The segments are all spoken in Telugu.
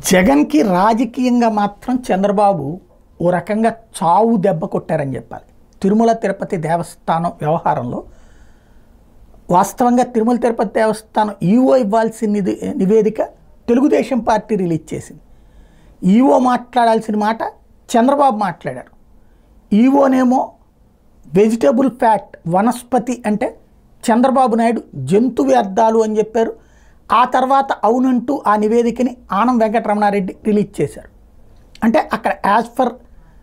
జగన్కి రాజకీయంగా మాత్రం చంద్రబాబు ఓ రకంగా చావు దెబ్బ కొట్టారని చెప్పాలి తిరుమల తిరుపతి దేవస్థానం వ్యవహారంలో వాస్తవంగా తిరుమల తిరుపతి దేవస్థానం ఈవో ఇవ్వాల్సిన నిధి- నివేదిక తెలుగుదేశం పార్టీ రిలీజ్ చేసింది ఈవో మాట్లాడాల్సిన మాట చంద్రబాబు మాట్లాడారు ఈవోనేమో వెజిటబుల్ ఫ్యాట్ వనస్పతి అంటే చంద్రబాబు నాయుడు జంతు వ్యర్థాలు అని చెప్పారు ఆ తర్వాత అవునంటూ ఆ నివేదికని ఆనం వెంకటరమణారెడ్డి రిలీజ్ చేశారు అంటే అక్కడ యాజ్ ఫర్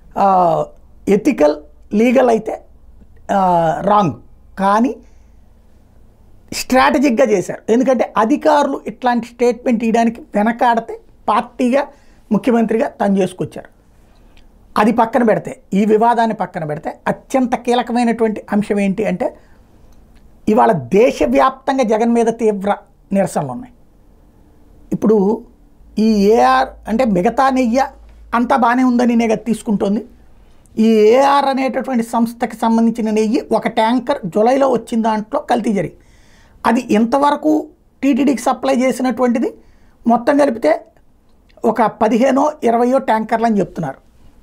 ఎథికల్ లీగల్ అయితే రాంగ్ కానీ స్ట్రాటజిక్గా చేశారు ఎందుకంటే అధికారులు ఇట్లాంటి స్టేట్మెంట్ ఇవ్వడానికి వెనకాడితే పార్టీగా ముఖ్యమంత్రిగా తను చేసుకొచ్చారు అది పక్కన పెడితే ఈ వివాదాన్ని పక్కన పెడితే అత్యంత కీలకమైనటువంటి అంశం ఏంటి అంటే ఇవాళ దేశవ్యాప్తంగా జగన్ మీద తీవ్ర నిరసనలు ఉన్నాయి ఇప్పుడు ఈ ఏఆర్ అంటే మిగతా నెయ్యి అంతా బాగానే ఉందని నేను తీసుకుంటోంది ఈ ఏఆర్ అనేటటువంటి సంస్థకి సంబంధించిన నెయ్యి ఒక ట్యాంకర్ జూలైలో వచ్చిన దాంట్లో కల్తీ జరిగింది అది ఇంతవరకు టీటీడీకి సప్లై చేసినటువంటిది మొత్తం కలిపితే ఒక పదిహేనో ఇరవయో ట్యాంకర్లు అని చెప్తున్నారు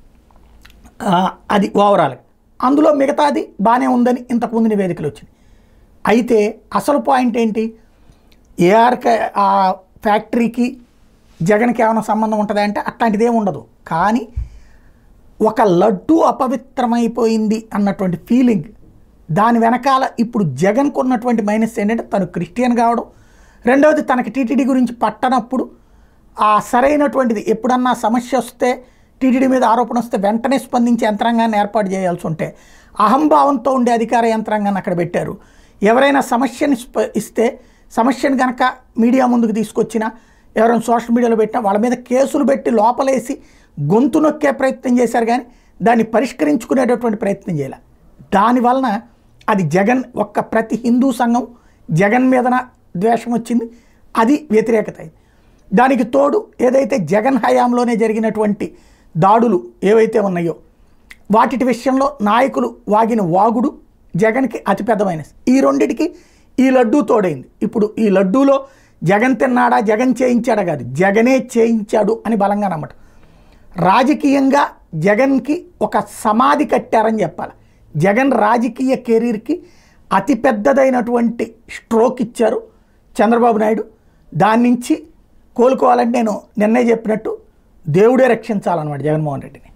ఆ, అది ఓవరాల్ అందులో మిగతాది బాగానే ఉందని ఇంతకుముందు నివేదికలు వచ్చింది అయితే అసలు పాయింట్ ఏంటి ఏఆర్ ఆ ఫ్యాక్టరీకి జగన్కి ఏమైనా సంబంధం ఉంటుందా అంటే అట్లాంటిది ఏమి ఉండదు కానీ ఒక లడ్డు అపవిత్రమైపోయింది అన్నటువంటి ఫీలింగ్ దాని వెనకాల ఇప్పుడు జగన్కు ఉన్నటువంటి మైనస్ ఏంటంటే తను క్రిస్టియన్ కావడం రెండవది తనకి టీటీడీ గురించి పట్టనప్పుడు ఆ సరైనటువంటిది ఎప్పుడన్నా సమస్య వస్తే టీటీడీ మీద ఆరోపణ వస్తే వెంటనే స్పందించే యంత్రాంగాన్ని ఏర్పాటు చేయాల్సి ఉంటే అహంభావంతో ఉండే అధికార యంత్రాంగాన్ని అక్కడ పెట్టారు ఎవరైనా సమస్యని స్ప- ఇస్తే సమస్యను కనుక మీడియా ముందుకు తీసుకొచ్చినా ఎవరైనా సోషల్ మీడియాలో పెట్టినా వాళ్ళ మీద కేసులు పెట్టి లోపలేసి గొంతు నొక్కే ప్రయత్నం చేశారు కానీ దాన్ని పరిష్కరించుకునేటటువంటి ప్రయత్నం చేయాలి దానివలన అది జగన్ ఒక్క ప్రతి హిందూ సంఘం జగన్ మీదన ద్వేషం వచ్చింది అది వ్యతిరేకత అయింది దానికి తోడు ఏదైతే జగన్ హయాంలోనే జరిగినటువంటి దాడులు ఏవైతే ఉన్నాయో వాటి విషయంలో నాయకులు వాగిన వాగుడు జగన్కి అతిపెద్దమైన ఈ రెండిటికి ఈ లడ్డూ తోడైంది ఇప్పుడు ఈ లడ్డూలో జగన్ తిన్నాడా జగన్ చేయించాడా కాదు జగనే చేయించాడు అని బలంగా నమ్మటం రాజకీయంగా జగన్కి ఒక సమాధి కట్టారని చెప్పాలి జగన్ రాజకీయ కెరీర్కి అతిపెద్దదైనటువంటి స్ట్రోక్ ఇచ్చారు చంద్రబాబు నాయుడు దాని నుంచి కోలుకోవాలంటే నేను నిన్నే చెప్పినట్టు దేవుడే రక్షించాలన్నమాట జగన్మోహన్ రెడ్డిని